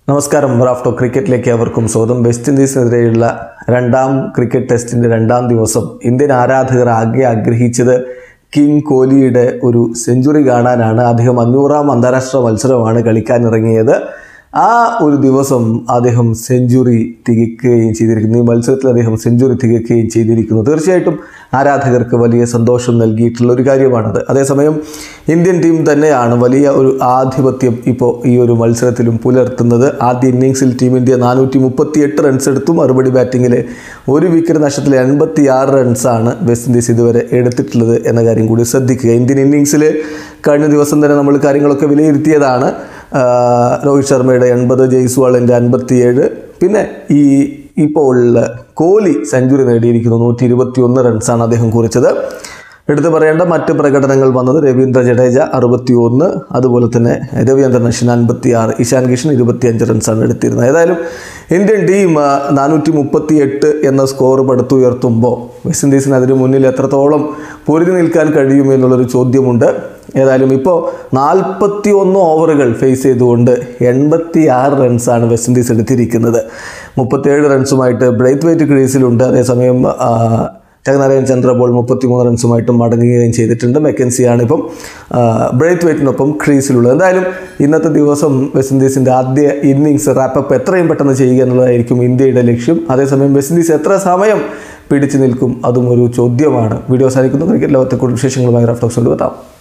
നമസ്കാരം റാഫ്റ്റോ ക്രിക്കറ്റിലേക്ക് അവർക്കും സ്വാഗതം വെസ്റ്റ് ഇൻഡീസിനെതിരെയുള്ള രണ്ടാം ക്രിക്കറ്റ് ടെസ്റ്റിൻ്റെ രണ്ടാം ദിവസം ഇന്ത്യൻ ആരാധകർ ആകെ ആഗ്രഹിച്ചത് കിങ് കോഹ്ലിയുടെ ഒരു സെഞ്ചുറി കാണാനാണ് അദ്ദേഹം അഞ്ഞൂറാം അന്താരാഷ്ട്ര മത്സരമാണ് കളിക്കാനിറങ്ങിയത് ആ ഒരു ദിവസം അദ്ദേഹം സെഞ്ചുറി തികയ്ക്കുകയും ചെയ്തിരിക്കുന്നു ഈ മത്സരത്തിൽ അദ്ദേഹം സെഞ്ചുറി തികയ്ക്കുകയും ചെയ്തിരിക്കുന്നു തീർച്ചയായിട്ടും ആരാധകർക്ക് വലിയ സന്തോഷം നൽകിയിട്ടുള്ള ഒരു കാര്യമാണത് അതേസമയം ഇന്ത്യൻ ടീം തന്നെയാണ് വലിയ ഒരു ആധിപത്യം ഇപ്പോൾ ഈ ഒരു മത്സരത്തിലും പുലർത്തുന്നത് ആദ്യ ഇന്നിങ്സിൽ ടീം ഇന്ത്യ നാനൂറ്റി മുപ്പത്തി എട്ട് റൺസ് എടുത്തു മറുപടി ബാറ്റിങ്ങിൽ ഒരു വിക്കറ്റ് നഷ്ടത്തിൽ എൺപത്തി ആറ് റൺസാണ് വെസ്റ്റ് ഇൻഡീസ് ഇതുവരെ എടുത്തിട്ടുള്ളത് എന്ന കാര്യം കൂടി ശ്രദ്ധിക്കുക ഇന്ത്യൻ ഇന്നിങ്സിൽ കഴിഞ്ഞ ദിവസം തന്നെ നമ്മൾ കാര്യങ്ങളൊക്കെ വിലയിരുത്തിയതാണ് ആ, രോഹിത് ശർമ്മയുടെ എൺപത് ജയ്സ്വാളിൻ്റെ അൻപത്തിയേഴ് പിന്നെ ഈ ഇപ്പോൾ കോഹ്ലി സെഞ്ചുറി നേടിയിരിക്കുന്നു നൂറ്റി ഇരുപത്തി ഒന്ന് റൺസാണ് അദ്ദേഹം കുറിച്ചത് എടുത്തു പറയേണ്ട മറ്റ് പ്രകടനങ്ങൾ വന്നത് രവീന്ദ്ര ജഡേജ അറുപത്തി ഒന്ന് അതുപോലെ തന്നെ രവീന്ദ്രൻ അശ്വിൻ അൻപത്തി ആറ് ഇഷാൻ കിഷൻ ഇരുപത്തിയഞ്ച് റൺസാണ് എടുത്തിരുന്നത് ഏതായാലും ഇന്ത്യൻ ടീം നാനൂറ്റി മുപ്പത്തി എട്ട് എന്ന സ്കോർ പടുത്തുയർത്തുമ്പോൾ വെസ്റ്റ് ഇൻഡീസിന് അതിന് മുന്നിൽ എത്രത്തോളം പൊരുതി നിൽക്കാൻ കഴിയും എന്നുള്ളൊരു ചോദ്യമുണ്ട് ഏതായാലും ഇപ്പോൾ നാൽപ്പത്തി ഒന്ന് ഓവറുകൾ ഫേസ് ചെയ്തുകൊണ്ട് എൺപത്തി ആറ് റൺസാണ് വെസ്റ്റ് ഇൻഡീസ് എടുത്തിരിക്കുന്നത് മുപ്പത്തേഴ് റൺസുമായിട്ട് ബ്രേത്ത് വെയിറ്റ് ക്രീസിലുണ്ട് അതേസമയം ആ, ജഗനാരായൺ ചന്ദ്രബോൾ മുപ്പത്തിമൂന്ന് റൺസുമായിട്ട് മടങ്ങുകയും ചെയ്തിട്ടുണ്ട് മെക്കൻസിയാണ് ഇപ്പം ബ്രേത്ത് വെയിറ്റിനൊപ്പം ക്രീസിലുള്ളത് എന്തായാലും ഇന്നത്തെ ദിവസം വെസ്റ്റ് ഇൻഡീസിൻ്റെ ആദ്യ ഇന്നിങ്സ് റാപ്പപ്പ് എത്രയും പെട്ടെന്ന് ചെയ്യുക എന്നുള്ളതായിരിക്കും ഇന്ത്യയുടെ ലക്ഷ്യം അതേസമയം വെസ്റ്റ് ഇൻഡീസ് എത്ര സമയം പിടിച്ചു നിൽക്കും അതും ഒരു ചോദ്യമാണ് വീഡിയോ അവസാനിക്കുന്നു ക്രിക്കറ്റ് ലോകത്തെ കൂടുതൽ വിശേഷങ്ങളുമായി റാഫ്റ്റോക്സ് കൊണ്ടുവെത്താം